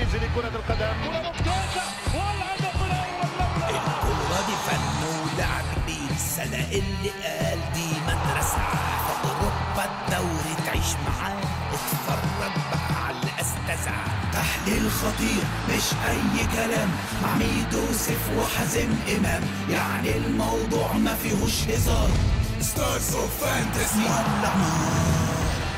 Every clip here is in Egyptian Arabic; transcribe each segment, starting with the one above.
منزل كرة القدم كرة ممتازة والهدف الأول الكورة دي فن ولعب بين السنة اللي قال دي مدرسة في أوروبا الدوري تعيش معاه اتفرج بقى على الأستاذة تحليل خطير مش أي كلام مع ميدو سيف وحازم إمام يعني الموضوع ما فيهوش هزار ستارز اوف فانتسي ولع نار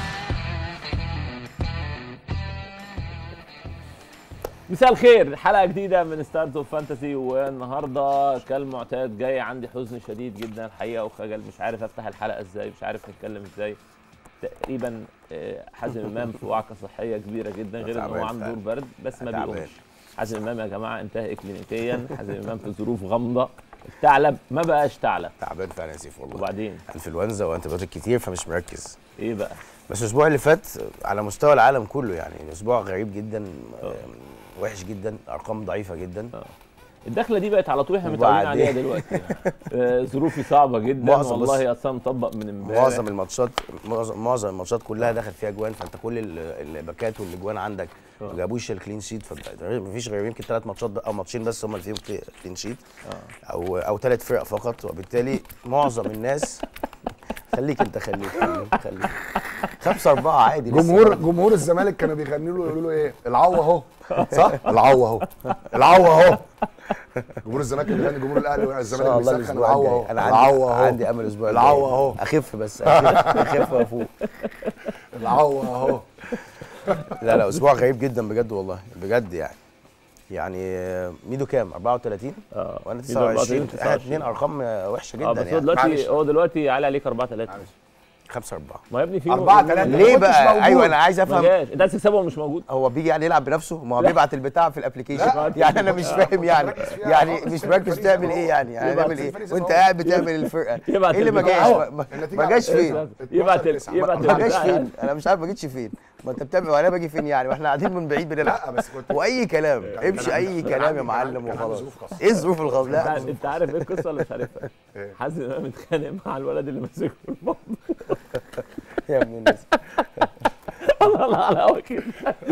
مساء الخير حلقه جديده من ستارز اوف فانتسي والنهارده كالمعتاد جاي عندي حزن شديد جدا الحقيقه وخجل مش عارف افتح الحلقه ازاي مش عارف نتكلم ازاي تقريبا آه، حازم امام في وعكه صحيه كبيره جدا غير ان هو تعبان عنده دور فعلا. برد بس ما تعبان. بيقومش حازم امام يا جماعه انتهى اكلينيكيا حازم امام في ظروف غامضه الثعلب ما بقاش ثعلب تعبان فعلا يا سيف والله وبعدين انفلونزا وانتبيوتيك كتير فمش مركز ايه بقى بس الاسبوع اللي فات على مستوى العالم كله يعني اسبوع غريب جدا آم، وحش جدا ارقام ضعيفه جدا الدخله دي بقت على طول احنا متعودين وبعدين؟ عليها دلوقتي يعني. آه، ظروفي صعبه جدا معظم والله بص- اصلا مطبق من امبارح معظم الماتشات معظم معظم الماتشات كلها دخل فيها جوان فانت كل ال- الباكات والاجوان عندك ما جابوش الكلين شيت فمفيش غير يمكن ثلاث ماتشات ب- او ماتشين بس هم اللي فيهم كلين شيت او او ثلاث فرق فقط وبالتالي معظم الناس خليك انت خليك خليك خليك خمسة أربعة عادي لسه جمهور برضه. جمهور الزمالك كانوا بيغنوا له يقولوا له ايه العو اهو صح العو اهو العو اهو جمهور الزمالك كان بيغني جمهور الاهلي ان والزمالك شاء الله بيسخن الاسبوع العو الجاي اهو انا العو عندي اهو عندي امل الاسبوع العو الجاي. اهو اخف بس اخف اخف وافوق العو اهو لا لا اسبوع غريب جدا بجد والله بجد يعني يعني آه، ميدو كام 34 اه وانا ميدو 34 29 احنا اثنين ارقام آه، وحشه جدا اه بس هو يعني دلوقتي معلش. هو دلوقتي عالي عليك 4 3 5 4 ما يا ابني في أربعة ما- تلاتة. ما- ما ليه كنتش بقى موجود. ايوه انا عايز ما افهم جاش انت عايز تكسبه ومش موجود هو بيجي يعني يلعب بنفسه ما هو لا. بيبعت البتاع في الابلكيشن لا. يعني انا مش فاهم يعني مركز فيها. يعني خلاص، مش فريق مركز فريق تعمل أهو. ايه يعني يعني يبعت هنعمل ايه الفريق وانت أهو. قاعد بتعمل الفرقه يبعت ايه اللي ما البتاع جاش أهو. ما- ما- النتيجة ما جاش على- فين يبعت ال- 12 يبعت ما جاش البتاع. فين انا مش عارف ما جيتش فين ما انت بتابع وانا باجي فين يعني واحنا قاعدين من بعيد بنلعب لا بس كنت واي كلام امشي كان اي عندي- كلام كان يا عندي- معلم كان عندي وخلاص ظروف خاصة. ايه الظروف الخاصه انت لا عارف- انت عارف ايه القصه ولا مش عارفها؟ إيه؟ حازم امام متخانق مع الولد اللي ماسكه في المطبخ يا ابن الناس الله الله على وكيل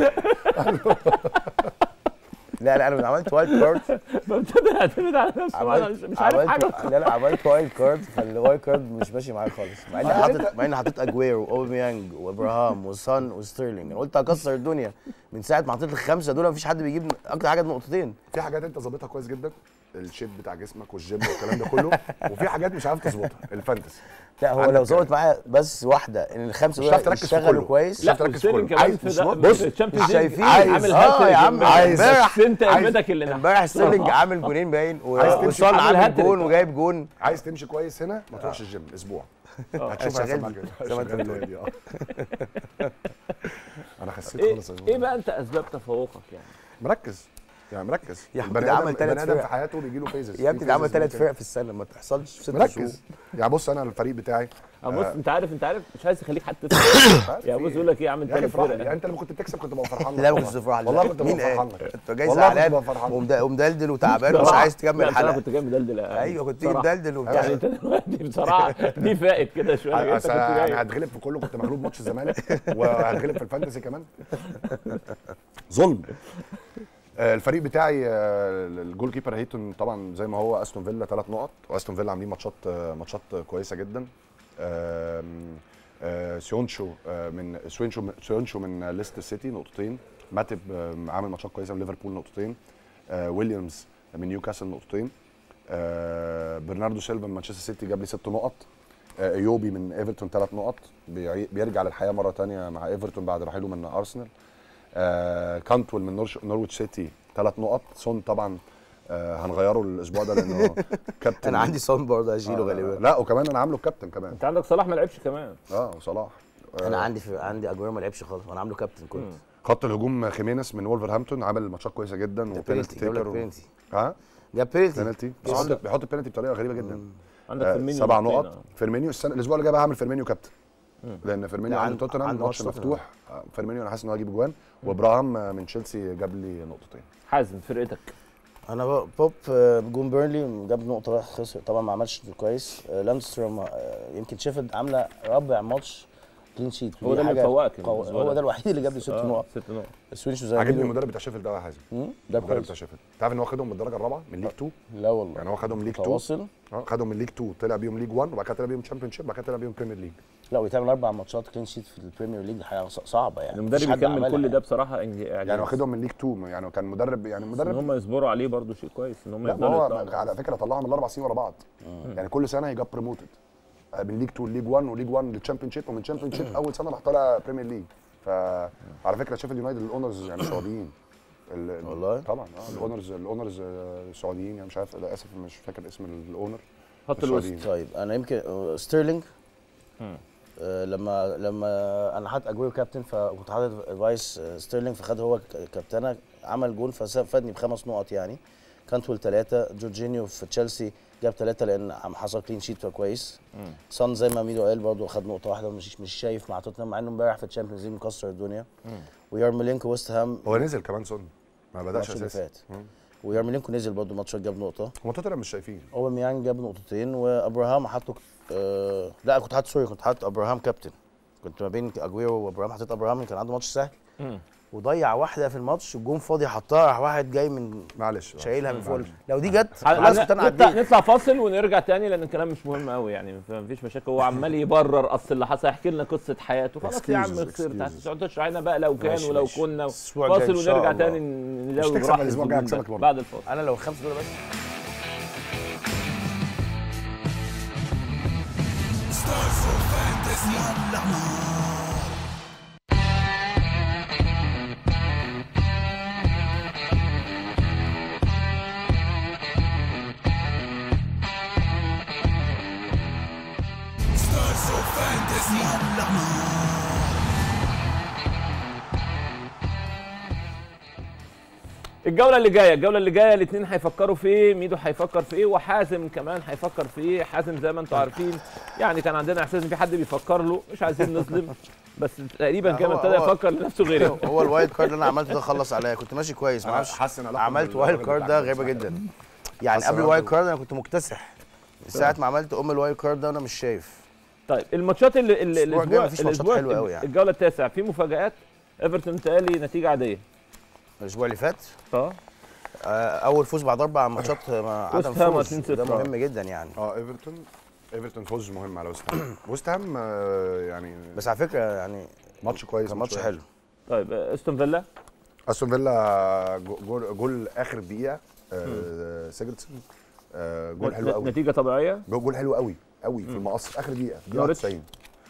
لا لا انا عملت وايلد كارد فابتدى يعتمد على نفسه انا مش مش عارف عملت حاجه لا لا عملت وايلد كارد فالوايلد كارد مش ماشي معايا خالص مع اني حاطط مع اني حاطط اجويرو واوباميانج وابراهام وسان وستيرلينج انا قلت هكسر الدنيا من ساعه ما حطيت الخمسه دول مفيش حد بيجيب اكتر حاجه نقطتين في حاجات انت ظابطها كويس جدا الشيب بتاع جسمك والجيم والكلام ده كله وفي حاجات مش عارف تظبطها الفانتسي لا هو عندك لو ظبط معايا بس واحده ان الخمسه مش هتعرف دول تركز في يشتغلوا كله. كويس مش لا هتركز في وستيرلينج كله. كمان عايز- في بص- ده بص، في الشامبيونز مش ليج شايفين. عامل اه هاتريك يا عم امبارح. عايز بس انت عايز- همتك اللي امبارح ستيرلينج صراحة. عامل جونين باين و- عايز تمشي وسان عامل عامل هاتريك. جون وجايب جون عايز تمشي كويس هنا ما تروحش الجيم اسبوع هتشوف شغال هيحصل معاك بيه. ايه زي ما انت شغال بتقول. بيه، اه. انا خسيت ايه خالص يا ايه زلمة. بقى انت اسباب تفوقك يعني؟ مركز يعني مركز يا حبيبي البني ده آدم- عمل تلات البني ادم فرق. في حياته بيجي له فيزز يا ابني ده عمل ثلاث فرق في السنه ما تحصلش في ست شهور مركز يعني بص انا الفريق بتاعي اه بص انت عارف انت عارف مش عايز يخليك حتى تفرق يعني بص يقول لك ايه عامل يا اخي ثلاث افرح لي فرق يعني انت لما كنت بتكسب كنت ببقى فرحان لك لا ما والله. كنتش فرحان والله كنت مين ببقى فرحان قال لك انت جاي والله كنت زعلان ببقى فرحان. ومد- ومدلدل وتعبان ومش بصراحة. عايز تكمل لا، بصراحة الحلقه كنت جاي مدلدل ايوه كنت تيجي بصراحة. مدلدل وبتاع يعني انت دلوقتي بصراحه دي فائت كده شويه انت أصل كنت انا جاي هتغلب في كله كنت مغلوب ماتش الزمالك وهتغلب في الفانتسي كمان ظلم آه، الفريق بتاعي آه، الجول كيبر هيتون طبعا زي ما هو استون فيلا ثلاث نقط واستون فيلا عاملين ماتشات آه، ماتشات كويسه جدا آم، آه، سيونشو آه، من سوينشو سيونشو من ليستر سيتي نقطتين ماتب آه، عامل ماتشات كويسه من ليفربول نقطتين آه، ويليامز من نيوكاسل نقطتين آه، برناردو سيلفا من مانشستر سيتي جاب لي ست نقط آه، ايوبي من ايفرتون ثلاث نقط بيعي- بيرجع للحياه مره تانية مع ايفرتون بعد رحيله من ارسنال آه، كانتول من نورش- نورويتش سيتي ثلاث نقط سون طبعا آه، هنغيره الاسبوع ده لانه كابتن انا عندي صن برضه هشيله آه، غالبا لا وكمان انا عامله كابتن كمان انت عندك صلاح ما لعبش كمان اه وصلاح آه، انا عندي في عندي اجويرو ما لعبش خالص وانا عامله كابتن كنت خط الهجوم خيمينيس من وولفرهامبتون عامل ماتشات كويسه جدا ده وبينالتي بينالتي جاب لك تيكر و- بينالتي ها جاب بينالتي بينالتي بيحط بيحط البينالتي بطريقه غريبه جدا عندك آه، فيرمينيو سبع الاثنين، نقط اه. فيرمينيو السنه الاسبوع اللي جاي بقى هعمل فيرمينيو كابتن لان فيرمينيو لا، عند عند- توتنهام عند ماتش ماتش مفتوح آه، فيرمينيو انا حاسس ان هو هيجيب جوان وابراهام آه، من تشيلسي جاب لي نقطتين حازم فرقتك انا بقى بوب آه، جون بيرلي جاب نقطه واحده خسر طبعا ما عملش كويس آه، لاندستروم آه، يمكن شيفيلد عامله رابع ماتش كلين شيت هو ده اللي مفوقك قو... بالنسبة هو لك. ده الوحيد اللي جاب لي ست آه، نقط ست نقط سوينش وزي عاجبني المدرب بتاع شيفيلد ده يا حازم ده المدرب كويس بتاع شيفيلد تعرف ان هو خدهم من الدرجه الرابعه من ليج 2 لا والله يعني هو خدهم ليج 2 تواصل اه خدهم من ليج 2 طلع بيهم ليج 1 وبعد كده طلع بيهم تشامبيون شيب وبعد كده طلع بيهم بريمير ليج لا ويتعمل اربع ماتشات كلين شيت في البريمير ليج دي حاجه ص- صعبه يعني المدرب مفيش حد يكمل عملها كل يعني. ده بصراحه إنج- اعجاز يعني واخدهم من ليج 2 يعني كان مدرب يعني ان مدرب هم يصبروا عليه برضو شيء كويس ان هم لا ما يفضلوا هو يطلعوا. على فكره طلعهم الاربع سنين ورا بعض يعني كل سنه يجاب بروموتد من ليج 2 ليج 1 وليج 1 للتشامبيون شيب ومن تشامبيون شيب اول سنه راح طالع بريمير ليج فعلى فكره شيفيلد يونايتد الاونرز يعني سعوديين ال- ال- والله؟ طبعا اه الاونرز الاونرز آه، سعوديين يعني مش عارف لا اسف مش فاكر اسم الاونر خط الوسط السعوديين. طيب انا يمكن آه، ستيرلينج آه، لما لما انا حاطط اجويرو كابتن فكنت حاطط فايس آه، ستيرلينج فخد هو ك- كابتنه عمل جول ففادني بخمس نقط يعني كانتول ثلاثه جورجينيو في تشيلسي جاب ثلاثه لان عم حصل كلين شيت فكويس سان زي ما ميدو قال برضه خد نقطه واحده مش مش شايف مع توتنهام مع انه امبارح في الشامبيونز ليج مكسر الدنيا ويارمولينكو ويست هام هو نزل كمان سون ما بداش الماتش اللي اساسي فات ويارمولينكو نزل برضه الماتش اللي جاب نقطه هم توتنهام مش شايفين اوباميانج جاب نقطتين وابراهام حطه آه لا كنت حاطط سوري كنت حاطط ابراهام كابتن كنت ما بين اجويرو وابراهام حطيت ابراهام كان عنده ماتش سهل وضيع واحده في الماتش والجون فاضي حطها راح واحد جاي من معلش شايلها من فوق معلش. لو دي جت على- خلاص كنت انا نطلع, عديت نطلع فاصل ونرجع تاني لان الكلام مش مهم قوي يعني مفيش مشاكل هو عمال يبرر اصل اللي حصل يحكي لنا قصه حياته خلاص يا عم Excuses, خسرت excuses. تقعد تشرح لنا بقى لو كان ماشي، ولو ماشي. كنا الأسبوع الجاي فاصل إن شاء ونرجع الله. تاني نلاقي تكسب براحة الأسبوع الجاي الزبون ده هكسبك برضه. بعد الفاصل انا لو خمسه دول بس الجوله اللي جايه الجوله اللي جايه الاثنين هيفكروا في ايه ميدو هيفكر في ايه وحازم كمان هيفكر في ايه حازم زي ما انتم عارفين يعني كان عندنا احساس ان في حد بيفكر له مش عايزين نظلم بس تقريبا كان هو- ابتدى هو- يفكر لنفسه غيره هو الوايلد كارد اللي انا عملته ده خلص عليا كنت ماشي كويس ما أنا اعرفش حاسس إن علاقة عملت بالراجل وايلد كارد ده بتاعك غريبه مش جدا يعني حاسس قبل إن الوايلد علاقة- كارد انا كنت مكتسح من ساعه ما عملت ام الوايلد كارد ده وانا مش شاييف طيب الماتشات اللي اللي الأسبوع الجاي مفيش ماتشات الأسبوع- حلوة أوي يعني. الجوله التاسعه في مفاجات ايفرتون تالي نتيجه عاديه الاسبوع اللي فات اه آه، اول فوز بعد اربع ماتشات مع عدم وست هام فوز 2-0. ده مهم جدا يعني اه ايفرتون ايفرتون فوز مهم على ويست هام ويست هام آه، يعني بس على فكره يعني ماتش كويس كان ماتش وحش. حلو طيب آه، استون فيلا استون فيلا جو- جول جول اخر دقيقه آه، سيجرتسون آه، جول حلو قوي نتيجه طبيعيه جول جول حلو قوي قوي في المقص في اخر دقيقه دقيقه نوريتش. 90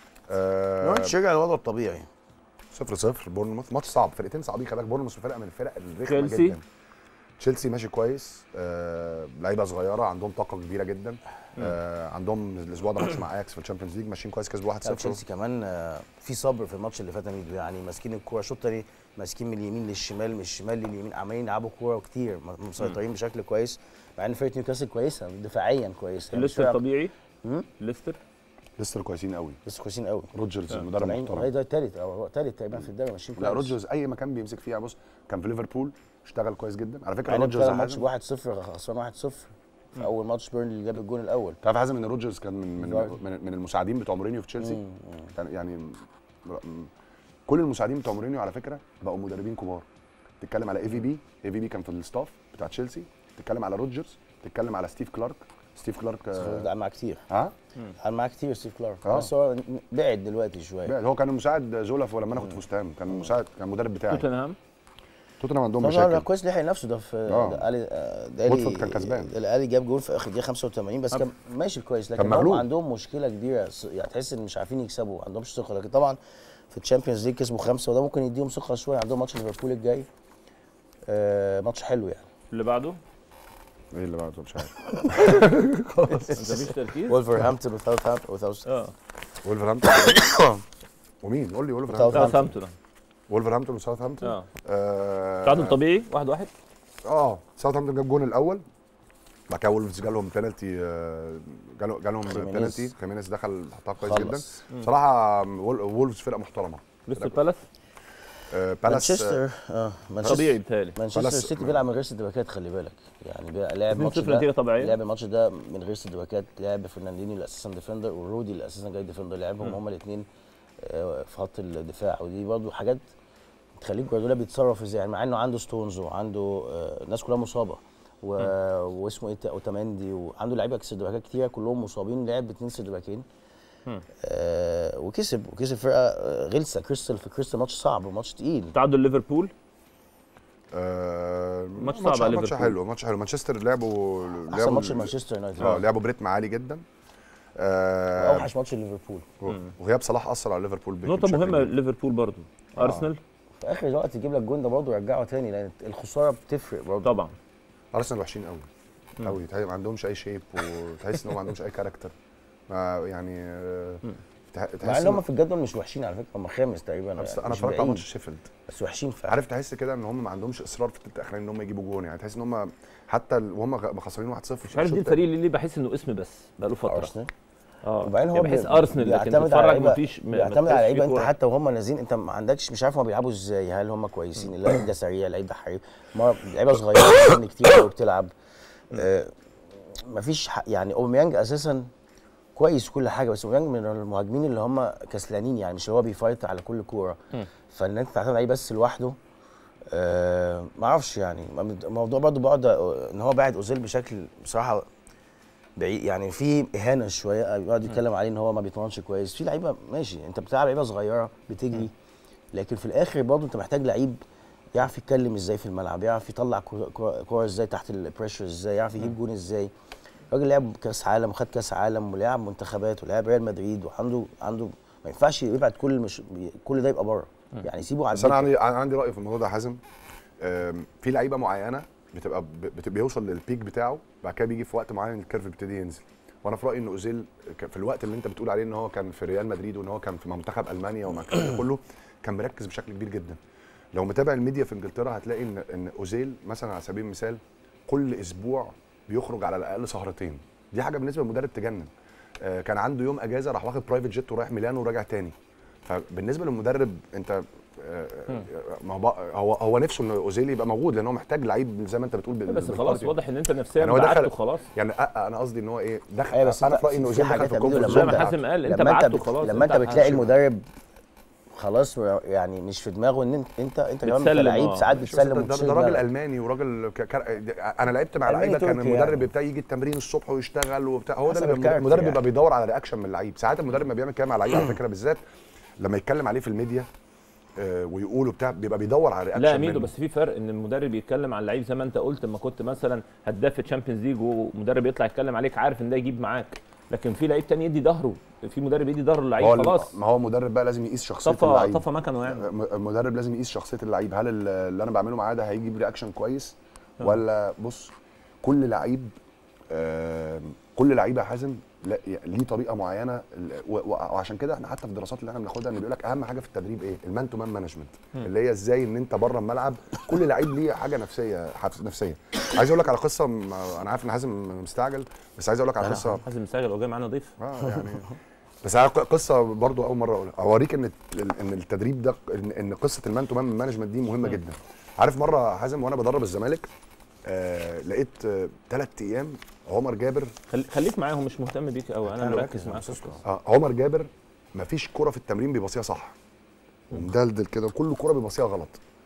آه، نورتش رجع للوضع الطبيعي صفر صفر بورنموث ماتش صعب فرقتين صعبين خلي بالك بورنموث فرقه من الفرق الرخمه تشيلسي. جدا تشيلسي ماشي كويس آه، لعيبه صغيره عندهم طاقه كبيره جدا آه، عندهم الاسبوع ده ماتش مع اياكس في الشامبيونز ليج ماشيين كويس كسبوا 1-0 لا، تشيلسي كمان آه، في صبر في الماتش اللي فات يا ميدو يعني ماسكين الكوره شوط تاني ماسكين من اليمين للشمال من الشمال لليمين عمالين يلعبوا كوره كتير م- مسيطرين بشكل كويس مع ان فرقه نيوكاسل كويسه دفاعيا كويسه يعني مش ليستر فرقة- طبيعي مم؟ ليستر ليستر كويسين قوي لسه كويسين قوي روجرز المدرب طالعين محترم هو ده التالت او هو التالت تقريبا في الدوري ماشيين كويس لا روجرز اي مكان بيمسك فيها بص كان في ليفربول اشتغل كويس جدا على فكره يعني روجرز ابتدى يا الماتش حازم- ب 1-0 خسران 1-0 في اول ماتش بيرنلي اللي جاب الجون الاول تعرف يا حازم ان روجرز كان من من بالظبط. من, من المساعدين بتوع مورينيو في تشيلسي كان يعني م- م- كل المساعدين بتوع مورينيو على فكره بقوا مدربين كبار تتكلم على اي في بي اي في بي كان في الستاف بتاع تشيلسي تتكلم على روجرز تتكلم على ستيف كلارك ستيف كلارك آه، ده معاه كتير ها قعد معاه كتير ستيف كلارك آه. بس هو بعد دلوقتي شويه بقى هو كان مساعد زولف لما انا كنت في وست هام كان مساعد كان المدرب بتاعي توتنهام توتنهام عندهم طبعا لا مشاكل كويس لحق نفسه ده في آه. ده قال آه، ده قال- واتفورد كان كسبان. ده قال جاب جول في اخر دقيقه 85 بس كان ماشي كويس لكن كان هم مغلوب. عندهم مشكله كبيره س- يعني تحس ان مش عارفين يكسبوا ما عندهمش ثقه لكن طبعا في الشامبيونز ليج كسبوا خمسه وده ممكن يديهم ثقه شويه عندهم ماتش ليفربول الجاي آه ماتش حلو يعني اللي بعده ايه اللي بعده مش عارف مفيش تركيز وولفرهامبتون وساوثهامبتون وساوث- اه وولفرهامبتون ومين قول لي وولفرهامبتون ساوثهامبتون وولفرهامبتون وساوثهامبتون اه آه تعادل طبيعي واحد واحد اه ساوثهامبتون جاب جون الاول بعد كده وولفز جالهم بينالتي آه، جاله جالهم خيمينيز. بينالتي خيمينيز دخل حطها كويس خلص. جدا بصراحه وول- وولفز فرقه محترمه كريستال بالاس آه، بالاس آه، مانشستر اه مانشستر طبيعي بيتهيألي مانشستر بالاس- سيتي بيلعب من غير سدباكات خلي بالك يعني بي- لعب 2-0 الماتش ده نتيجة طبيعية. لعب الماتش ده من غير سدباكات لعب فرناندينيو اللي اساسا ديفندر ورودي اللي اساسا جاي ديفندر لعبهم هما الاثنين آه، في خط الدفاع ودي برضو حاجات تخليك جوارديولا بيتصرف ازاي يعني مع انه عنده ستونز وعنده آه، الناس كلها مصابه و... واسمه ايه تا- اوتاماندي وعنده لعيبه سيرد باكات كتيره كلهم مصابين لعب باثنين سيرد باكين آه وكسب وكسب فرقه آه، غلسه كريستال في كريستال ماتش صعب وماتش تقيل تعادل ليفربول آه ماتش صعب على ماتش ليفربول. حلو ماتش حلو مانشستر لعبوا احسن لعبوا- ماتش لمانشستر يونايتد اه لعبوا بريتم عالي جدا آه اوحش ماتش ليفربول وغياب صلاح اثر على ليفربول بشكل نقطه مهمه كبير. ليفربول برضو ارسنال في اخر وقت يجيب لك جون ده برضه يرجعه تاني لان الخساره بتفرق برضه طبعا ارسنال وحشين قوي قوي تحس- ما عندهمش اي شيب وتحس ان هم ما عندهمش اي كاركتر ما يعني آه، تح- مع تحس ان هم إن- في الجدول مش وحشين على فكره هم خامس تقريبا انا بس- يعني انا مش اتفرجت على بعيد، ماتش شيفيلد بس وحشين فعلا عارف تحس كده ان هم ما عندهمش اصرار في الثلث الاخراني ان هم يجيبوا جون يعني تحس ان هم حتى ال- وهم غ- خسرانين 1-0 مش عارف دي الفريق اللي اللي بحس انه اسم بس بقاله فتره ارسنال اه وبعدين هو يعني بحس بي- ارسنال لكن بيعتمد تتفرج على لعيبة- مفيش ما- ما بيعتمد على تحسش لعيبه فيه انت كورة. حتى وهم نازلين انت ما عندكش مش عارف هم بيلعبوا ازاي هل هم كويسين اللعيب ده سريع اللعيب ده حريف ما- لعيبه صغيره سن كتير قوي بتلعب آه مفيش ح- يعني اوباميانج اساسا كويس كل حاجه بس اوباميانج من المهاجمين اللي هم كسلانين يعني مش اللي هو بيفايت على كل كوره فان انت تعتمد عليه بس لوحده آه ما اعرفش يعني الموضوع برضه بقعد أ- ان هو باعد اوزيل بشكل بصراحه بعيد يعني في اهانه شويه بيقعد يتكلم عليه ان هو ما بيتمرنش كويس في لعيبه ماشي انت بتلعب لعيبه صغيره بتجري لكن في الاخر برضه انت محتاج لعيب يعرف يتكلم ازاي في الملعب يعرف يطلع كرة- كرة كرة ازاي تحت البريشر ازاي يعرف يجيب جون ازاي راجل لعب كاس عالم وخد كاس عالم ولعب منتخبات ولعب ريال مدريد وعنده عنده ما ينفعش يبعد كل مش كل ده يبقى بره يعني سيبه على بس انا الدكة. عندي عندي راي في الموضوع ده يا حازم آم، في لعيبه معينه بتبقى بت- بيوصل للبيك بتاعه بعد كده بيجي في وقت معين الكيرف بيبتدي ينزل وانا في رايي ان اوزيل ك- في الوقت اللي انت بتقول عليه ان هو كان في ريال مدريد وان هو كان في منتخب المانيا ومع الكلام ده كله كان مركز بشكل كبير جدا لو متابع الميديا في انجلترا هتلاقي ان ان اوزيل مثلا على سبيل المثال كل اسبوع بيخرج على الاقل سهرتين دي حاجه بالنسبه للمدرب تجنن آه، كان عنده يوم اجازه راح واخد برايفت جيت ورايح ميلانو وراجع تاني فبالنسبه للمدرب انت آه، ما هو بقى- هو هو نفسه ان اوزيل يبقى موجود لان هو محتاج لعيب زي ما انت بتقول بال- بس خلاص بالكارديو. واضح ان انت نفسيا يعني هو دخل- بعدته خلاص يعني أ- انا قصدي ان هو ايه دخل ايوه بس انا انت في رايي ان في اوزيل دخل حاجات في يا ميدو الكونفرت زي لما ما انت حازم قال انت لما انت بعته بت- خلاص لما انت بتلاقي هتمشي. المدرب خلاص يعني مش في دماغه ان انت انت انت كمان بتسلم، كلاعب اه. ساعات ماشي، بس بتسلم ده, ده, وبتشيل ده راجل دماغك. الماني وراجل ك... ك... انا لعبت مع ألماني لعيبه كان تركي المدرب يعني. بتاعي يجي التمرين الصبح ويشتغل وبتاع هو ده حسب اللي الكاركتر المدرب يعني. بيبقى بيدور على رياكشن من اللعيب ساعات المدرب ما بيعمل كده مع لعيب على فكره بالذات لما يتكلم عليه في الميديا آه، ويقولوا بتاع بيبقى بيدور على رياكشن لا يا ميدو منه. بس في فرق ان المدرب يتكلم عن لعيب زي ما انت قلت لما كنت مثلا هداف في تشامبيونز ليج ومدرب يطلع يتكلم عليك عارف ان ده يجيب معاك لكن في لعيب تاني يدي ظهره في مدرب يدي ظهره ما هو للعيب خلاص ما هو مدرب بقى لازم يقيس شخصيه طفى اللعيب طفى مكنه يعني م- المدرب لازم يقيس شخصيه اللعيب هل ال- اللي انا بعمله معاه ده هيجيب رياكشن كويس ولا بص كل لعيب آه، كل لعيب يا حازم لا- ليه طريقه معينه ال- و- و- وعشان كده احنا حتى في الدراسات اللي احنا بناخدها ان بيقول لك اهم حاجه في التدريب ايه المان تو مان مانجمنت اللي هي ازاي ان انت بره الملعب كل لعيب ليه حاجه نفسيه حف- نفسيه عايز اقول لك على قصه م- انا عارف ان حازم مستعجل بس عايز اقول لك على قصه حازم مساجل وجاي معانا ضيف اه يعني بس على ق- قصه برضو اول مره اقولها اوريك ان ال- ان التدريب ده ان, إن قصه المان تو مان مانجمنت دي مهمه جدا عارف مره حازم وانا بدرب الزمالك آه لقيت ثلاث ايام عمر جابر خلي- خليك معاهم مش مهتم بيك قوي انا أنا مركز مركز معاك آه عمر جابر مفيش كرة في التمرين بيبصيها صح ومدلدل كده كل كرة بيبصيها غلط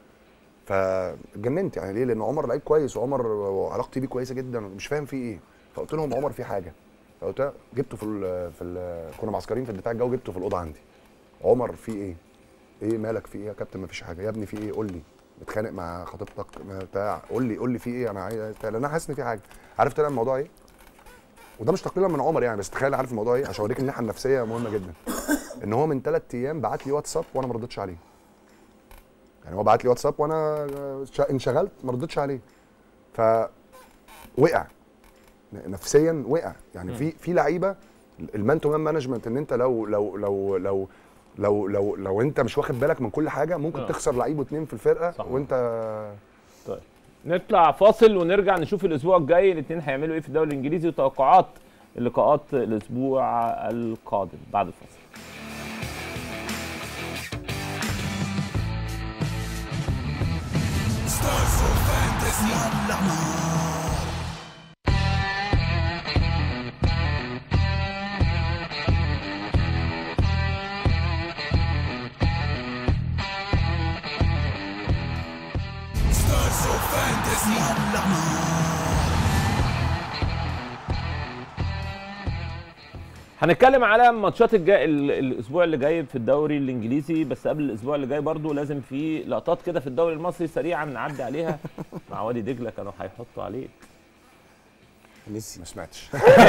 فاتجننت يعني ليه لان عمر لعيب كويس وعمر علاقتي بيه كويسه جدا مش فاهم فيه ايه فقلت لهم عمر في حاجه فقلت له- جبته في ال في ال كنا معسكرين في الدفاع الجوي جبته في الاوضه عندي عمر في ايه ايه مالك في ايه يا كابتن مفيش حاجه يا ابني في ايه قول لي متخانق مع خطيبتك ما بتاع قول لي قول لي في ايه انا عايز لان انا حاسس ان في حاجه عارف طلع الموضوع ايه وده مش تقليلا من عمر يعني بس تخيل عارف الموضوع ايه عشان اوريك الناحيه النفسيه مهمه جدا ان هو من ثلاث ايام بعت لي واتساب وانا ما ردتش عليه يعني هو بعت لي واتساب وانا شا- انشغلت ما ردتش عليه ف وقع نفسيا وقع يعني في في لعيبه المان تو مان مانجمنت ان انت لو لو لو لو لو لو لو انت مش واخد بالك من كل حاجه ممكن آه. تخسر لعيب واتنين في الفرقه صح. وانت طيب نطلع فاصل ونرجع نشوف الاسبوع الجاي الاثنين هيعملوا ايه في الدوري الانجليزي وتوقعات اللقاءات الاسبوع القادم بعد الفاصل فانتسي يلا هنتكلم على ماتشات الجاي ال- الاسبوع اللي جاي في الدوري الانجليزي بس قبل الاسبوع اللي جاي برضو لازم في لقطات كده في الدوري المصري سريعا نعدي عليها مع وادي دجله كانوا هيحطوا عليه ميسي ما سمعتش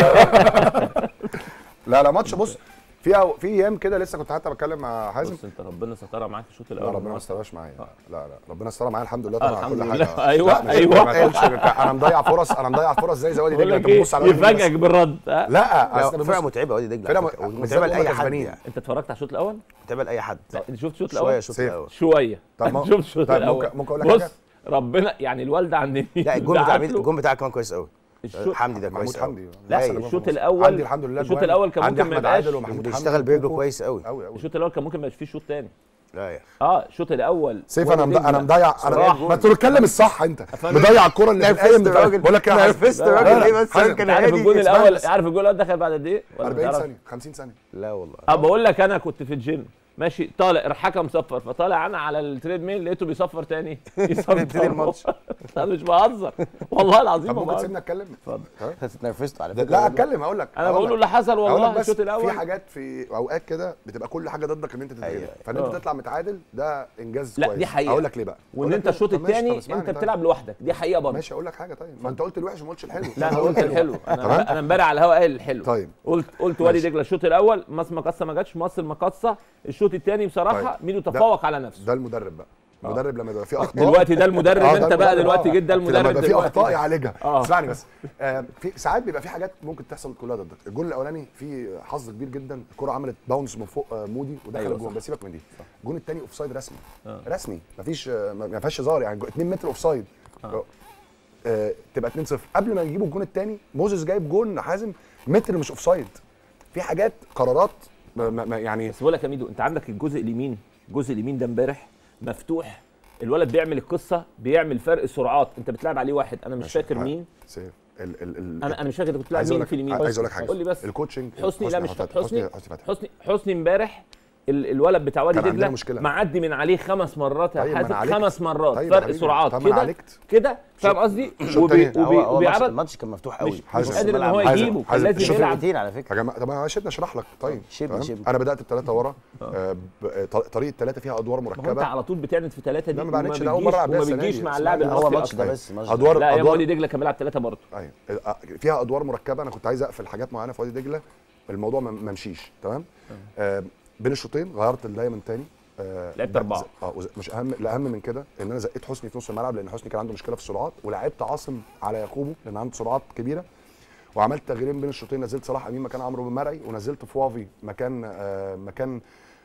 لا لا ماتش بص في أو في ايام كده لسه كنت حتى بتكلم مع حازم بص انت ربنا سترها معاك في الشوط لا الاول ربنا ما مصر. استواش معايا آه. لا لا ربنا استر معايا الحمد لله آه، طبعا على الحمد كل لله. حاجه أيوة، لا، مش- أيوة. ما تقولش أنت- انا مضيع فرص انا مضيع فرص زي زوادي بقول دجله لك انت بتبص على ايه وادي دجلة يفاجئك بالرد ها؟ لا لا، أصل بص- فرقه متعبه وادي دجله فرقة على م- فكرة، بالذات ومتعبه هم لاي حد كسبانين. يعني انت اتفرجت على الشوط الاول؟ متعبه لاي حد لا، انت شفت الشوط شويه الاول؟ الشوط سيف. الاول شويه طب ما- شفت الشوط طيب الاول ممكن- ممكن أقول لك بص حاجة؟ ربنا يعني الوالده عند النيل لا الجون بتاع دعت له. الجون بتاعك كمان كويس قوي الشوط حمدي ده محمود كويس حمدي قوي لا هايل. الشوط الاول عندي الحمد لله الشوط جوان. الاول كان عندي ممكن ما احمد يبقاش عادل ومحمود حمدي بيشتغل برجله كويس قوي قوي قوي الشوط الاول كان ممكن ما يبقاش فيه شوط تاني لا يا اه الشوط الاول سيف انا وادي مضيع انا دجلة. مضيع صراحة. انا ما انت بتتكلم الصح انت مضيع الكره اللي في نرفزت القايم بتاع- الراجل بقول لك يا نرفزت لا، الراجل لا، ليه بس حازم. كان انت عارف هادي الجون اسمعني الاول بس. عارف الجون الاول دخل بعد قد ايه؟ ولا 40 تعرف؟ ثانيه 50 ثانيه لا والله اه بقول لك انا كنت في الجيم ماشي طالع الحكم صفر فطالع انا على التريد ميل لقيته بيصفر تاني يصفر نبتدي الماتش. انا مش بهزر والله العظيم طب ما ممكن بهزر. تسيبنا اتكلم اتنرفزت على فكره لا والله. اتكلم هقول لك انا هقول بقول له لك. اللي حصل هقول لك والله بس الشوط في الاول حاجات في اوقات كده بتبقى كل حاجه ضدك ان انت تتغلب أيوة. فان آه. انت تطلع متعادل ده انجاز لا، كويس دي حقيقة. هقول لك ليه بقى وان أقول انت لك ليه؟ الشوط طب ماشي، طب الثاني اسمعني انت طيب. بتلعب لوحدك دي حقيقه برضه ماشي اقول لك حاجه طيب ما انت قلت الوحش وما قلتش الحلو لا انا هقول قلت لك الحلو تمام؟ انا انا امبارح على الهواء قايل الحلو طيب قلت قلت وادي ماشي. دجله الشوط الاول مصر مقصه ما جاتش مصر مقصه الشوط الثاني بصراحه طيب. ميدو ده- تفوق على نفسه ده المدرب بقى المدرب لما يبقى فيه اخطاء دلوقتي ده المدرب آه، ده انت بقى المدرب، دلوقتي آه. جيت ده لما المدرب يبقى فيه دلوقتي اخطاء يعالجها آه. اسمعني بس آه في ساعات بيبقى في حاجات ممكن تحصل كلها ضدك الجول الاولاني فيه حظ كبير جدا الكره عملت باونس من فوق آه، مودي ودخل أيوة، الجول صح. بس سيبك من دي الجول الثاني اوف سايد رسمي آه. رسمي مفيش آه، ما ما فيهاش هزار يعني 2 متر اوف سايد آه. آه، تبقى 2-0 قبل ما يجيبوا الجون الثاني موزيس جايب جون حازم متر مش اوف سايد في حاجات قرارات ما- ما ما- يعني بس بقول لك يا ميدو انت عندك الجزء اليمين الجزء اليمين ده امبارح مفتوح الولد بيعمل القصه بيعمل فرق سرعات انت بتلعب عليه واحد انا مش فاكر مين سيف ال ال ال انا انا مش فاكر انت كنت بتلعب عايز اقول مين لك في اليمين عايز اقول لك حاجه قول لي بس الكوتشنج حسني لا مش فتحي. حسني حسني فتحي حسني حسني امبارح ال- الولد بتاع وادي كان عندنا دجله مشكلة. معدي من عليه خمس مرات يا طيب، ما أنا حازم عالجت. خمس مرات طيب يا فرق حبيبي، سرعات طب ما أنا كده عالجت. كده فاهم قصدي الشوط وبي التاني. وبي هو هو الماتش- وبيعرض الماتش كان مفتوح قوي مش حازم. مش قادر ان هو حازم. يجيبه كان حازم. لازم الشوط يلعب فرقتين على فكره يا جماعه طب انا سيبني اشرح لك طيب شبه- تمام؟ شبه. انا بدات بثلاثه ورا آه، ب- ط- طريقه ثلاثه فيها ادوار ما هو انت مركبه على طول بتعند في ثلاثه دي لا، ما وما بعندش، ده أول مرة بتجيش ألعب بيها وما السنة بتجيش دي. مع اللاعب اسمعني، هو المصري الماتش أصلاً. ده بس الماتش ده. ادوار لا يا ادوار وادي دجله كان بيلعب ثلاثه برضه ايوه آه، فيها ادوار مركبه انا كنت عايز اقفل حاجات معينه في وادي دجله الموضوع ما ما مشيش تمام آه بين الشوطين غيرت الدايموند تاني آه لعبت ده- أربعة. ز- اه وز- مش اهم الاهم من كده ان انا زقيت حسني في نص الملعب لان حسني كان عنده مشكله في السرعات ولعبت عاصم على يعقوبه لان عنده سرعات كبيره وعملت تغييرين بين الشوطين نزلت صلاح امين مكان عمرو بن مرعي ونزلت فوافي مكان آه مكان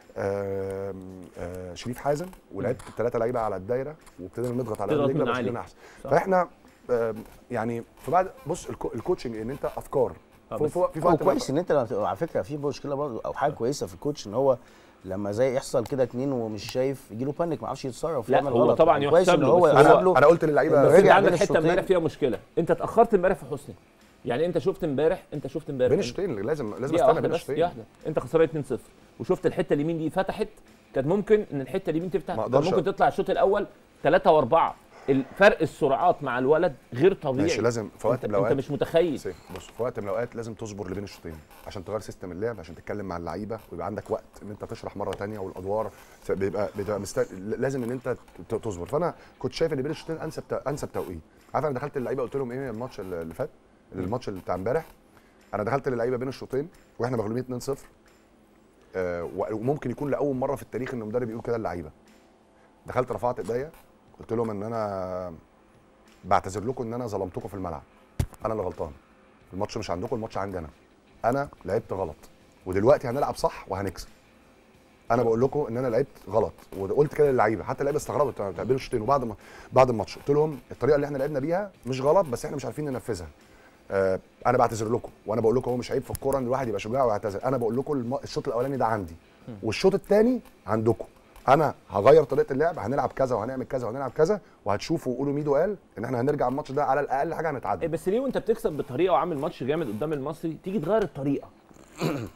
آه آه شريف حازم ولعبت الثلاثه لعيبه على الدايره وابتدينا نضغط على تضغط رجلنا من بس عالي. لنا احسن صح. فاحنا آه يعني فبعد بص الكو الكوتشنج ان انت افكار آه، في- بس في- في هو وقت كويس ان انت لما تبقى- على فكره في مشكله برضه او حاجه كويسه في الكوتش ان هو لما زي يحصل كده اتنين ومش شايف يجي له بانيك ما يعرفش يتصرف لا، يعمل هو غلط. طبعاً يعني كويس يحسب ان له، هو بس يحسب انا له انا قلت للعيبه إنه بس انت رجع عندك بين حته الشوطين. امبارح فيها مشكله انت اتاخرت امبارح في حسني يعني انت شفت امبارح انت شفت امبارح بين الشوطين لازم لازم دقيقه استنى واحده بين بس الشوطين دقيقه واحده انت خسران 2-0 وشفت الحته اليمين دي فتحت كانت ممكن ان الحته اليمين تفتح ما كان أقدرش ممكن تطلع الشوط الاول 3 و4 الفرق السرعات مع الولد غير طبيعي ماشي لازم في وقت انت, من انت الاوقات مش متخيل سيف بص في وقت من الاوقات لازم تصبر لبين الشوطين عشان تغير سيستم اللعب عشان تتكلم مع اللعيبه ويبقى عندك وقت ان انت تشرح مره تانية والادوار بيبقى بيبقى مست... لازم ان انت ت- تصبر فانا كنت شايف ان بين الشوطين انسب ت- انسب توقيت عارف انا دخلت اللعيبه قلت لهم ايه الماتش اللي فات الماتش اللي بتاع امبارح انا دخلت للعيبه بين الشوطين واحنا مغلوبين 2-0 آه و- وممكن يكون لاول مره في التاريخ ان المدرب يقول كده للعيبه دخلت رفعت ايديا قلت لهم ان انا بعتذر لكم ان انا ظلمتكم في الملعب انا اللي غلطان الماتش مش عندكم الماتش عندي انا انا لعبت غلط ودلوقتي هنلعب صح وهنكسب انا بقول لكم ان انا لعبت غلط وقلت كده للعيبه حتى اللعيبه استغربت بتاع بين الشوطين وبعد ما بعد الماتش قلت لهم الطريقه اللي احنا لعبنا بيها مش غلط بس احنا مش عارفين ننفذها آه انا بعتذر لكم وانا بقول لكم هو مش عيب في الكوره ان الواحد يبقى شجاع ويعتذر انا بقول لكم الم- الشوط الاولاني ده عندي والشوط الثاني عندكم انا هغير طريقه اللعب هنلعب كذا وهنعمل كذا وهنلعب كذا وهتشوفوا وقولوا ميدو قال ان احنا هنرجع الماتش ده على الاقل حاجه هنتعادل إيه بس ليه وانت بتكسب بطريقه وعامل ماتش جامد قدام المصري تيجي تغير الطريقه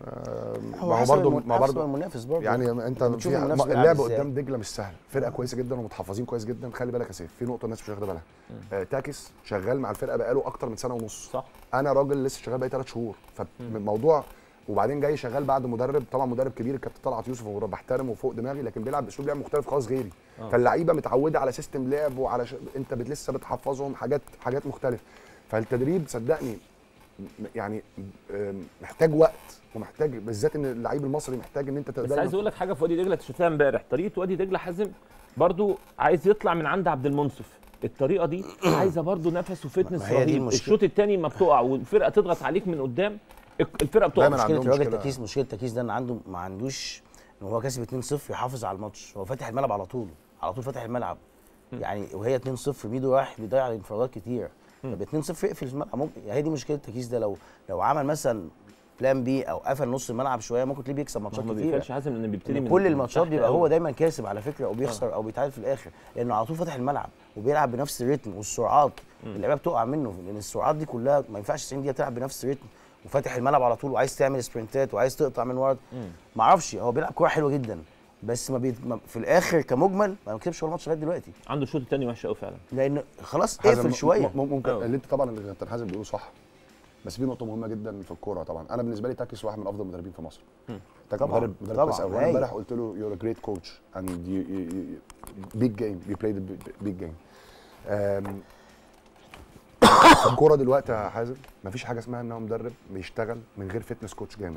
ما هو هو حسب برضه الم- ما حسب برضه المنافس برضه يعني انت بتشوف في المنافس بيلعب اللعب إزاي. قدام دجله مش سهل فرقه كويسه جدا ومتحفظين كويس جدا خلي بالك يا سيف في نقطه الناس مش واخده بالها آه تاكس شغال مع الفرقه بقاله اكتر من سنه ونص صح انا راجل لسه شغال بقالي ثلاث شهور فالموضوع وبعدين جاي شغال بعد مدرب طبعا مدرب كبير الكابتن طلعت يوسف وبحترمه وفوق دماغي لكن بيلعب باسلوب لعب مختلف خالص غيري فاللعيبه متعوده على سيستم لعب وعلى ش... انت بت... لسه بتحفظهم حاجات حاجات مختلفه فالتدريب صدقني م- يعني آم، محتاج وقت ومحتاج بالذات ان اللعيب المصري محتاج ان انت بس تقدر عايز اقول لك حاجه في وادي دجله شفتها امبارح طريقه وادي دجله حازم برضو عايز يطلع من عند عبد المنصف الطريقه دي عايزه برضو نفس وفتنس ما هي دي رهيب المشكلة. الشوط الثاني ما بتقع والفرقه تضغط عليك من قدام الفرقه بتقع دايماً مشكله عندهم الراجل مشكلة. تكيس مشكله تكيس ده ان عنده ما عندوش ان هو كاسب 2-0 يحافظ على الماتش هو فاتح الملعب على طول على طول فاتح الملعب يعني وهي 2-0 ميدو راح بيضيع انفرادات كتير طب 2-0 اقفل الملعب ممكن هي دي مشكله التكيس ده لو لو عمل مثلا بلان بي او قفل نص الملعب شويه ممكن تلاقيه بيكسب ماتشات ما كتير بيقفلش حازم لان بيبتدي إن من كل من الماتشات تحت بيبقى أوي. هو دايما كاسب على فكره او بيخسر او بيتعادل في الاخر لانه على طول فاتح الملعب وبيلعب بنفس الريتم والسرعات اللعيبه بتقع منه لان السرعات دي كلها ما ينفعش 90 دقيقه تلعب بنفس الريتم وفاتح الملعب على طول وعايز تعمل سبرنتات وعايز تقطع من ورا ما اعرفش هو بيلعب كوره حلوه جدا بس ما, بي... ما في الاخر كمجمل ما كسبش ولا ماتش لغايه دلوقتي عنده الشوط الثاني وحش قوي فعلا لان خلاص حازم اقفل شويه م- م- ممكن أوه. اللي انت طبعا اللي كابتن حازم بيقوله صح بس في نقطه مهمه جدا في الكوره طبعا انا بالنسبه لي تاكس واحد من افضل المدربين في مصر تاكس طبعاً، مدرب مدرب طبعاً، كويس قوي وانا هايل. امبارح قلت له يور جريت كوتش اند بيج جيم يو بلاي بيج جيم الكوره دلوقتي يا حازم مفيش حاجه اسمها ان هو مدرب بيشتغل من غير فتنس كوتش جامد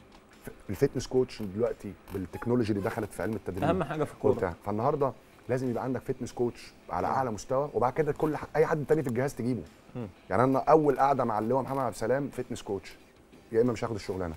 الفتنس كوتش دلوقتي بالتكنولوجي اللي دخلت في علم التدريب اهم حاجه في الكوره وبتاع فالنهارده لازم يبقى عندك فتنس كوتش على اعلى مستوى وبعد كده كل ح- اي حد تاني في الجهاز تجيبه يعني انا اول قعده مع اللواء محمد عبد السلام فتنس كوتش يا اما مش هاخد الشغلانه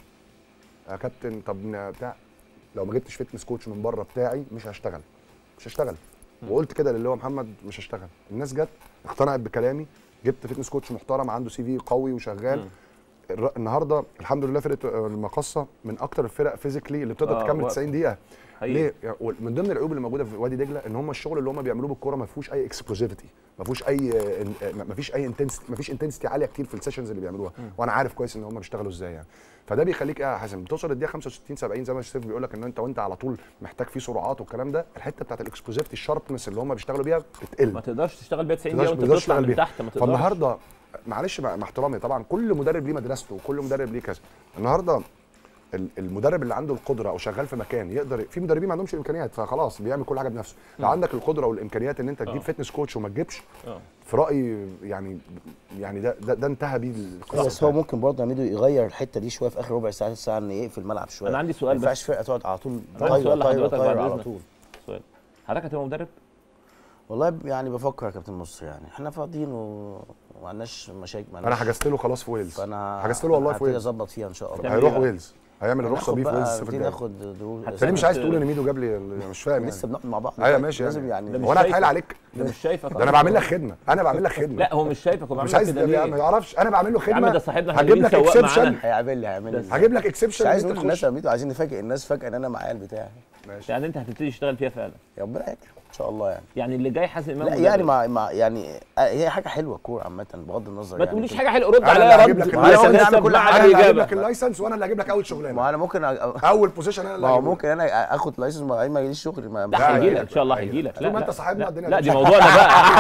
يا كابتن طب ن- بتاع لو ما جبتش فتنس كوتش من بره بتاعي مش هشتغل مش هشتغل وقلت كده للواء محمد مش هشتغل الناس جت اقتنعت بكلامي جبت فتنس كوتش محترم عنده سي في قوي وشغال الر- النهارده الحمد لله فرقه المقصه من اكتر الفرق فيزيكلي اللي بتقدر آه، تكمل وقت. 90 دقيقه حقيقي. ليه؟ يعني من ضمن العيوب اللي موجوده في وادي دجله ان هم الشغل اللي هم بيعملوه بالكوره ما فيهوش اي اكسبلوزيفيتي ما فيهوش اي ما فيش اي انتنسيتي ما فيش انتنسيتي عاليه كتير في السيشنز اللي بيعملوها وانا عارف كويس ان هم بيشتغلوا ازاي يعني فده بيخليك ايه يا حازم بتوصل الدقيقه 65 70 زي ما الشيف بيقول لك ان انت وانت على طول محتاج فيه سرعات والكلام ده الحته بتاعت الاكسبلوزيفيتي الشاربنس اللي هم بيشتغلوا بيها بتقل ما تقدرش تشتغل بيها 90 ما دقيقه تقدرش وانت بتطلع تشتغل من بيها. تحت ما تقدرش فالنهارده معلش مع مع احترامي طبعا كل مدرب ليه مدرسته وكل مدرب ليه كذا النهارده ال- المدرب اللي عنده القدره او شغال في مكان يقدر في مدربين ما عندهمش الامكانيات فخلاص بيعمل كل حاجه بنفسه لو عندك القدره والامكانيات ان انت تجيب فتنس كوتش وما تجيبش آه. في رايي يعني يعني ده ده, ده انتهى بيه القصه بس هو ممكن برضه ميدو يغير الحته دي شويه في اخر ربع ساعه ساعه ان يقفل الملعب شويه أنا عندي سؤال ما ينفعش فرقه تقعد على طول أنا عندي طايره سؤال طايره لحضرتك بعد طايره على إذنك. طول سؤال حضرتك هتبقى مدرب؟ والله ب- يعني بفكر يا كابتن مصر يعني احنا فاضيين و... وما عندناش مشاكل ما انا عندناش- حجزت له خلاص في ويلز فانا حجزت له والله في هبتدي ويلز اظبط فيها ان شاء الله تعمل هيروح إيه بقى؟ ويلز هيعمل الرخصه ناخد بيه في بقى ويلز في نبتدي الجاي ناخد دروس انت ليه مش عايز تقول ان ميدو جاب لي ال- مش فاهم لسه يعني بنقعد مع بعض ايوه ماشي لازم يعني يعني مش هو انا شايفك. هتحايل عليك ده مش شايفك ده انا بعمل لك خدمه انا بعمل لك خدمه لا هو مش شايفك هو مش بيعمل عايز كده ده ما ليه؟ يعرفش انا بعمل له يا عم خدمه ده صاحبنا احنا هجيب جايبين لك سواق اكسبشن معانا هيعمل لي هيعمل لي هجيب لك اكسبشن مش عايز نقول للناس يا ميدو عايزين نفاجئ الناس فجاه ان انا معايا البتاع يعني انت هتبتدي تشتغل فيها فعلا يا ربنا يكرم ان شاء الله يعني يعني اللي جاي حازم امام لا مدرب. يعني مع, مع يعني آه، هي حاجه حلوه الكوره عامه بغض النظر ما يعني تقوليش كده. حاجه حلوه رد أنا اللي عليا هجيب رد لك ولو اللايسنس، نسب أعمل كل معاك حاجة. انا اللي هجيب إجابة. لك اللايسنس وانا اللي هجيب لك اول شغلانه ما انا ممكن أ... اول بوزيشن انا اللي ما هو هجيبه. ممكن انا اخد لايسنس ما ما يجيش شغل ما لا لا، هيجي هيجي لك ان شاء الله هيجي هيجي لك. لك طول لا ما لا أنت صاحبنا لا, الدنيا لا دي هتمشي. موضوعنا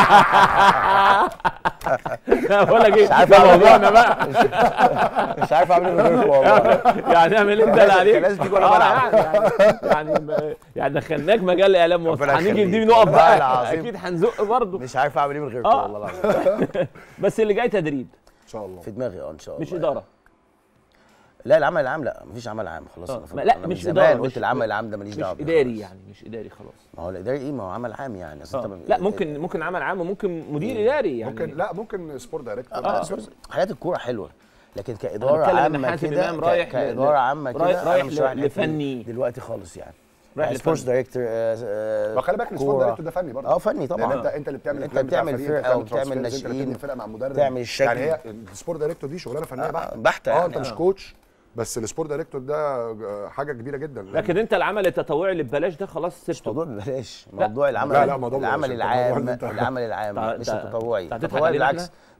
بقى بقول لك ايه ده موضوعنا بقى مش عارف اعمل ايه من غيركم والله يعني اعمل انت اللي عليك لازم تيجي وأنا آه، بلعب. يعني يعني يعني دخلناك مجال الاعلام وسط ربنا هنيجي يخليك. دي نقف والله بقى العظيم. اكيد هنزق برضه مش عارف اعمل ايه من غيركم آه. والله العظيم بس اللي جاي تدريب ان شاء الله في دماغي اه ان شاء الله مش يعني. اداره لا العمل العام لا مفيش عمل عام خلاص آه. انا في- ما- لا، أنا مش من إدارة، زمان مش- قلت العمل العام ده ماليش مش دعوه بيه اداري خلاص. يعني مش اداري خلاص ما هو الاداري ايه ما هو عمل عام يعني أصل آه. أنت لا ممكن ممكن عمل عام وممكن مدير اداري يعني ممكن لا ممكن سبورت دايركتور آه. حياه الكوره حلوه لكن كاداره بتكلم إن عامه حازم كده إمام ك- رايح ل- كاداره عامه كده رايح- أنا رايح مش ل- رايح الحتة دي لفني. دلوقتي خالص يعني رايح يعني سبورتس لفني. دايركتور ما خلي بالك السبورت دايركتور ده فني برضه اه فني طبعا لان انت انت اللي بتعمل انت البلان بتاع بتعمل الفريق، أنت فرقه بتعمل وبتعمل transfers، انت اللي ناشئين بتبني فرقه مع مدرب تعمل الشكل. يعني هي السبورت دايركتور دي شغلانه فنيه آه، بحته بحتة اه يعني، انت مش آه. كوتش بس السبورت دايركتور ده آه، حاجه كبيره جدا لكن انت العمل التطوعي اللي ببلاش ده خلاص مش سبته موضوع ببلاش موضوع العمل لا، لا، موضوع العمل ببلاش. أنت موضوع العام إن أنت- العمل العام تع- مش تع- التطوعي تع- تضحك التطوعي علينا بالعكس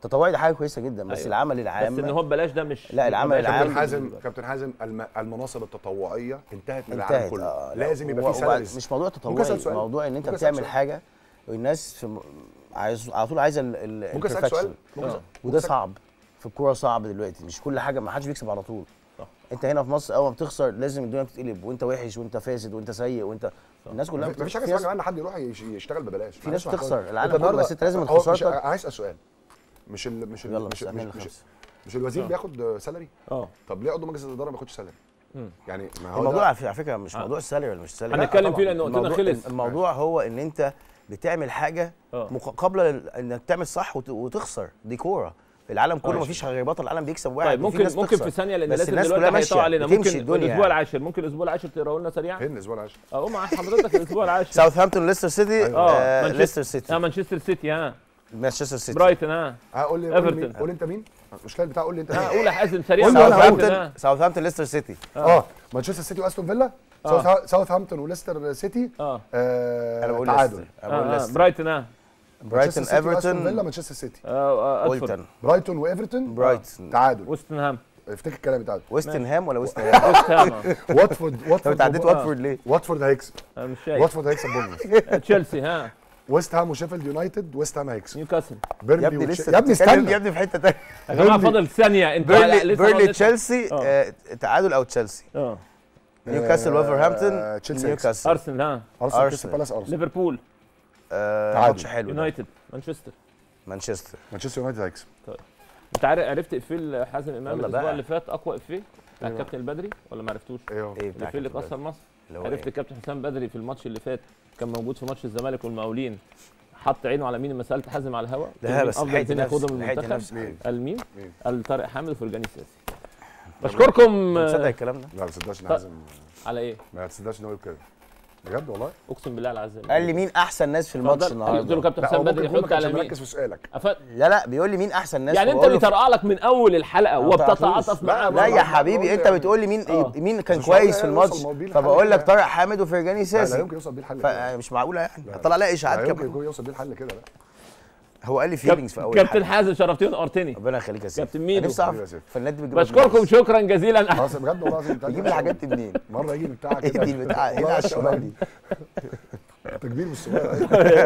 التطوعي ده حاجه كويسه جدا بس أيوة. العمل بس العام ان هو ببلاش ده مش لا، العمل ببلاش. العام كابتن حازم كابتن حازم الم- المناصب التطوعيه انتهت من العالم انتهت كله آه، لا، لازم يبقى و- في و- سالاريز مش موضوع ممكن تطوعي أسأل سؤال؟ موضوع ان انت ممكن أسأل بتعمل سؤال؟ حاجه والناس في م... عايز على طول عايزه ال- ال ممكن اسالك سؤال الperfection. ممكن آه. أسأل- وده أسألك- صعب في الكوره صعب دلوقتي مش كل حاجه ما حدش بيكسب على طول صح. انت هنا في مصر اول ما بتخسر لازم الدنيا بتتقلب وانت وحش وانت فاسد وانت سيء وانت الناس كلها ما فيش حاجه في اسمها ناس- كمان حد يروح يش- يشتغل ببلاش في ناس معلش بتخسر، معلش. العالم أنت كله، النهاردة- بس أنت لازم هو مش خسارتك- عايز اسال سؤال مش ال مش ال يلا مش, اعمل مش, مش, خمسة. مش الوزير بياخد سالري اه طب ليه عضو مجلس الاداره ما بياخدش سالري يعني ما هو الموضوع ده- على على فكره مش موضوع السالري ولا مش سالري هنتكلم فيه طبعاً. لان وقتنا الموضوع, خلص الموضوع هو ان انت بتعمل حاجه آه. مقابله لل- انك تعمل صح وت- وتخسر دي كوره في العالم كله ماشي. مفيش غير بطل العالم بيكسب واحد طيب وفي ممكن ناس ممكن بتخسر. في ثانيه لان بس لازم الناس دلوقتي كلها هيقطعوا ماشيه علينا بتمشي ممكن الدنيا الاسبوع يعني. العاشر ممكن الاسبوع العاشر تقراه لنا سريعا فين الاسبوع العاشر اهو مع حضرتك الاسبوع العاشر ساوثهامبتون ليستر سيتي اه آه، مانشستر- ليستر اه سيتي مانشستر سيتي ها مانشستر سيتي برايتون ها اه قول لي قول لي مين إيفرتون. قول انت مين المشكله بتاع قول لي انت ها مين قول يا حازم سريعا قول لي أنا هقول. برايتون، ها. ساوثهامبتون ساوثهامبتون ليستر سيتي اه مانشستر سيتي واستون فيلا ساوث- ساوثهامبتون وليستر سيتي اه آه انا بقول تعادل ليستر انا بقول آه، آه، ليستر برايتون ها مانشستر برايتون سيتي واستون فيلا ايفرتون مانشستر سيتي آه، آه، أتفورد. بولتون برايتون وايفرتون برايتون تعادل ويستن هام افتكر كلامي تعادل ويستن هام ولا ويست هام ويست هام آه. واتفورد انت واتفورد عديت وب- واتفورد ليه واتفورد هيكسب انا مش شايف واتفورد هيكسب بورنموث تشيلسي ها ويست هام وشيفيلد يونايتد ويست هام هيكسب نيوكاسل يا بيرلي ابني وتش- لسه يا ابني بتتكلم استنى يا ابني في حته ثانيه يا جماعه بيرلي- فاضل ثانيه انت بيرلي لسه بيرلي ما- تشيلسي آه. آه، تعادل او تشيلسي اه نيوكاسل آه، وولفرهامبتون تشيلسي نيوكاسل ارسنال ها ارسنال كريستال أرسنال. بالاس ارسنال ليفربول آه، تعادل. ماتش حلو ده. يونايتد مانشستر مانشستر مانشستر يونايتد هيكسب انت عارف عرفت افيه حازم امام يلا الاسبوع بقى. اللي فات اقوى افيه بتاع الكابتن البدري ولا ما عرفتوش؟ ايه هو ايه بتاع الافيه اللي كابتن كسر مصر اللي هو عرفت إيه؟ الكابتن حسام بدري في الماتش اللي فات كان موجود في ماتش الزمالك والمقاولين حط عينه على مين لما سالت حازم على الهواء لا، قال مين بس افضل لحقت اثنين نفسي، ياخدهم من لحقت المنتخب نفسي. مين؟ قال مين؟ مين؟ قال طارق حامد وفرجاني الساسي بشكركم تصدق آه، الكلام ده لا ما تصدقش ان طيب. حازم على ايه؟ ما تصدقش ان هو يقول كده بجد والله اقسم بالله العظيم قال لي مين احسن ناس في الماتش اتفضل. قلت له النهارده كابتن لا حسام هو ممكن بدري يكون ما يحط كانش على مين؟ مركز في سؤالك أف... لا لا بيقول لي مين احسن ناس يعني انت فبقول له بيطرقع لك من اول الحلقه ما وبتتعاطف تعرفوش. معاه لا يا مرة. حبيبي انت بتقول لي مين آه. مين كان بس مش معقول كويس في يعني الماتش يوصل بيه الحل فبقول لك كده. طارق حامد وفرجاني لا لا ساسي يمكن يوصل بيه الحل كده فمش معقوله يعني هطلع الاقي اشاعات لا يمكن كمان يكون يوصل بيه الحل كده لا هو قال لي كاب- فيلينجز في اول كابتن حلقة. حازم شرفتني ونورتني ربنا يخليك يا سيدي كابتن ميدو. أنا نفسي حبيبي يا اعرف سيدي. فالنادي بيجيب لك بشكركم فلوس. شكرا جزيلا خلاص بجد والله العظيم انت بيجيب الحاجات دي منين؟ مره يجي بتاع ايه كده دي البتاع ايه اللي على الشمال دي؟ تكبير بالصغير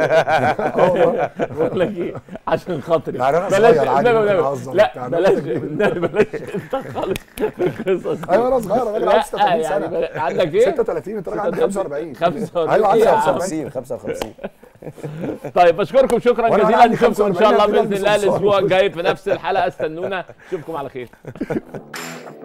بقول لك ايه عشان خاطري يعني أنا بلاش صغير عادي لا ممكن لا أهزر لا وبتاع. بلاش لا، بلاش انت خالص في القصص دي. ايوه انا صغير انا راجل لا عندي 36 يعني سنه بلا- عندك ايه؟ 36 انت راجل عندك 45 45 ايوه عندي إيه يا عم؟ 45 55 55 طيب بشكركم شكرا وأنا جزيلا عندي نشوفكم ان شاء الله 45 باذن الله ألف صلصال. الاسبوع الجاي في نفس الحلقه استنونا اشوفكم على خير